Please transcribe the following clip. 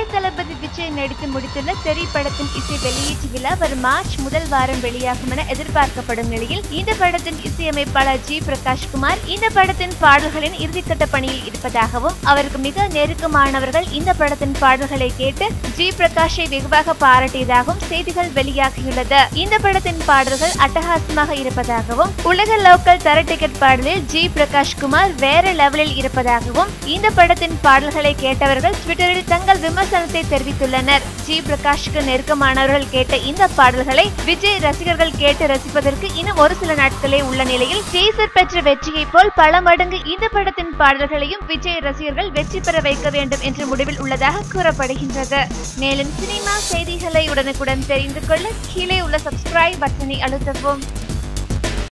தளபதி விஜய் நடித்து முடித்துள்ள தெரி படத்தின் இசை வெளியீட்டு விழா வரும் மார்ச் முதல் வாரம் வெளியாகும் என எதிர்பார்க்கப்படும் நிலையில் இந்த படத்தின் இசையமைப்பாளர் ஜி பிரகாஷ்குமார் இந்த படத்தின் பாடல்களின் இறுதிக்கட்ட பணியில் இருப்பதாகவும் அவருக்கு மிக நெருக்கமானவர்கள் இந்த படத்தின் பாடல்களை கேட்டு ஜி பிரகாஷை வெகுவாக பாராட்டியதாகவும் செய்திகள் வெளியாகியுள்ளது இந்த படத்தின் பாடல்கள் அட்டகாசமாக இருப்பதாகவும் உலக லோக்கல் தர டிக்கெட் பாடலில் ஜி பிரகாஷ்குமார் வேற லெவலில் இருப்பதாகவும் இந்த படத்தின் பாடல்களை கேட்டவர்கள் ட்விட்டரில் தங்கள் விமர்சனத்தை தெரிவித்துள்ளனர் ஜி பிரகாஷுக்கு நெருக்கமானவர்கள் கேட்ட இந்த பாடல்களை விஜய் ரசிகர்கள் கேட்டு ரசிப்பதற்கு இன்னும் ஒரு சில நாட்களே உள்ள நிலையில் டீசர் பெற்ற வெற்றியை போல் பல மடங்கு இந்த படத்தின் பாடல்களையும் விஜய் ரசிகர்கள் வெற்றி பெற வைக்க வேண்டும் என்ற முடிவில் உள்ளதாக கூறப்படுகின்றது மேலும் சினிமா செய்திகளை உடனுக்குடன் தெரிந்து கொள்ள கீழே உள்ள சப்ஸ்கிரைப் பட்டனை அழுத்தவும்